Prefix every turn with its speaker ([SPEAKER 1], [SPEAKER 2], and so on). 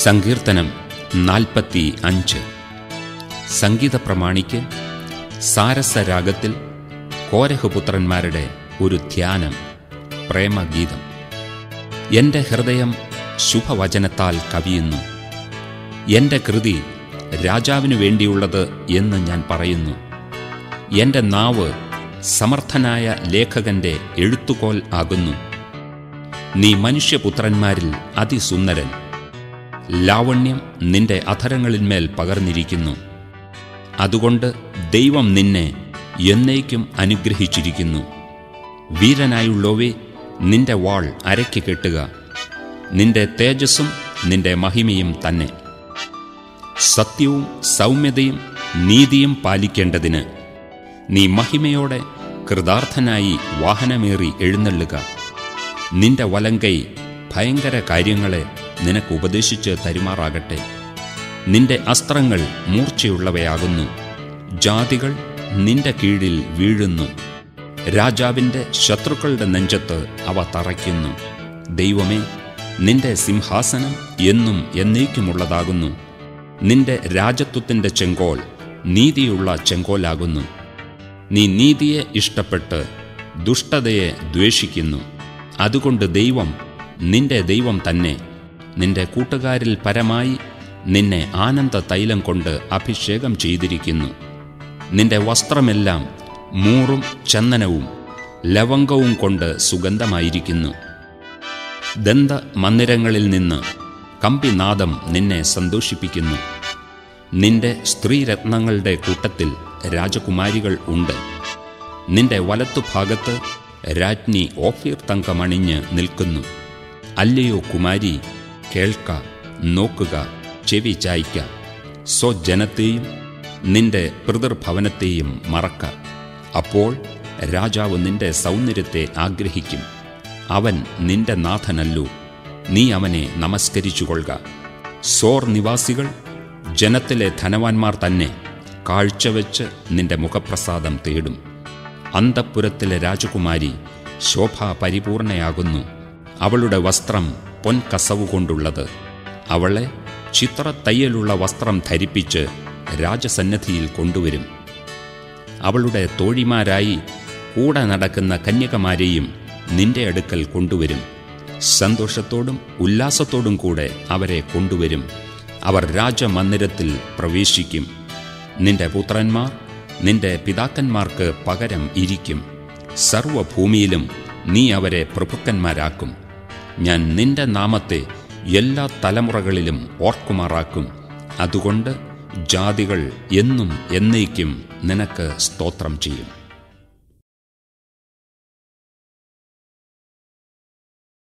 [SPEAKER 1] സങ്കീർത്തനം നാൽപ്പത്തി അഞ്ച് സംഗീത പ്രമാണിക്ക് സാരസരാഗത്തിൽ കോരഹപുത്രന്മാരുടെ ഒരു ധ്യാനം പ്രേമഗീതം എൻ്റെ ഹൃദയം ശുഭവചനത്താൽ കവിയുന്നു എൻ്റെ കൃതി രാജാവിനു വേണ്ടിയുള്ളത് എന്ന് ഞാൻ പറയുന്നു എൻ്റെ നാവ് സമർത്ഥനായ ലേഖകന്റെ എഴുത്തുകോൽ ആകുന്നു നീ മനുഷ്യപുത്രന്മാരിൽ അതിസുന്ദരൻ ലാവണ്യം നിന്റെ അധരങ്ങളിന്മേൽ പകർന്നിരിക്കുന്നു അതുകൊണ്ട് ദൈവം നിന്നെ എന്നേക്കും അനുഗ്രഹിച്ചിരിക്കുന്നു വീരനായുള്ളോവേ നിന്റെ വാൾ അരയ്ക്ക് കെട്ടുക നിന്റെ തേജസ്സും നിന്റെ മഹിമയും തന്നെ സത്യവും സൗമ്യതയും നീതിയും പാലിക്കേണ്ടതിന് നീ മഹിമയോടെ കൃതാർത്ഥനായി വാഹനമേറി എഴുന്നള്ളുക നിന്റെ വലങ്കൈ ഭയങ്കര കാര്യങ്ങളെ നിനക്ക് ഉപദേശിച്ച് തരുമാറാകട്ടെ നിന്റെ അസ്ത്രങ്ങൾ മൂർച്ചയുള്ളവയാകുന്നു ജാതികൾ നിന്റെ കീഴിൽ വീഴുന്നു രാജാവിൻ്റെ ശത്രുക്കളുടെ നെഞ്ചത്ത് അവ തറയ്ക്കുന്നു ദൈവമേ നിന്റെ സിംഹാസനം എന്നും എന്നേക്കുമുള്ളതാകുന്നു നിന്റെ രാജത്വത്തിൻ്റെ ചെങ്കോൽ നീതിയുള്ള ചെങ്കോലാകുന്നു നീ നീതിയെ ഇഷ്ടപ്പെട്ട് ദുഷ്ടതയെ ദ്വേഷിക്കുന്നു അതുകൊണ്ട് ദൈവം നിന്റെ ദൈവം തന്നെ നിന്റെ കൂട്ടുകാരിൽ പരമായി നിന്നെ ആനന്ദ തൈലം കൊണ്ട് അഭിഷേകം ചെയ്തിരിക്കുന്നു നിന്റെ വസ്ത്രമെല്ലാം മൂറും ചന്ദനവും ലവംഗവും കൊണ്ട് സുഗന്ധമായിരിക്കുന്നു ദന്ത മന്ദിരങ്ങളിൽ നിന്ന് കമ്പിനാദം നിന്നെ സന്തോഷിപ്പിക്കുന്നു നിന്റെ സ്ത്രീരത്നങ്ങളുടെ കൂട്ടത്തിൽ രാജകുമാരികൾ ഉണ്ട് നിന്റെ വലത്തുഭാഗത്ത് രാജ്ഞി ഓഫീർ തങ്കമണിഞ്ഞ് നിൽക്കുന്നു അല്ലയോ കുമാരി കേൾക്ക നോക്കുക ചെവി ചായ്ക്ക സ്വജനത്തെയും നിന്റെ പിതൃഭവനത്തെയും മറക്ക അപ്പോൾ രാജാവ് നിന്റെ സൗന്ദര്യത്തെ ആഗ്രഹിക്കും അവൻ നിന്റെ നാഥനല്ലു നീ അവനെ നമസ്കരിച്ചുകൊള്ളുക സോർ നിവാസികൾ ജനത്തിലെ ധനവാന്മാർ തന്നെ കാഴ്ചവെച്ച് നിന്റെ മുഖപ്രസാദം തേടും അന്തപ്പുരത്തിലെ രാജകുമാരി ശോഭാപരിപൂർണയാകുന്നു അവളുടെ വസ്ത്രം പൊൻകസവുകൊണ്ടുള്ളത് അവളെ ചിത്രത്തയ്യലുള്ള വസ്ത്രം ധരിപ്പിച്ച് രാജസന്നദ്ധിയിൽ കൊണ്ടുവരും അവളുടെ തോഴിമാരായി കൂടെ നടക്കുന്ന കന്യകമാരെയും നിന്റെ അടുക്കൽ കൊണ്ടുവരും സന്തോഷത്തോടും ഉല്ലാസത്തോടും കൂടെ അവരെ കൊണ്ടുവരും അവർ രാജമന്ദിരത്തിൽ പ്രവേശിക്കും നിന്റെ പുത്രന്മാർ നിന്റെ പിതാക്കന്മാർക്ക് പകരം ഇരിക്കും സർവഭൂമിയിലും നീ അവരെ പ്രഭുക്കന്മാരാക്കും ഞാൻ നിന്റെ നാമത്തെ എല്ലാ തലമുറകളിലും ഓർക്കുമാറാക്കും അതുകൊണ്ട് ജാതികൾ എന്നും എന്നേക്കും നിനക്ക് സ്തോത്രം ചെയ്യും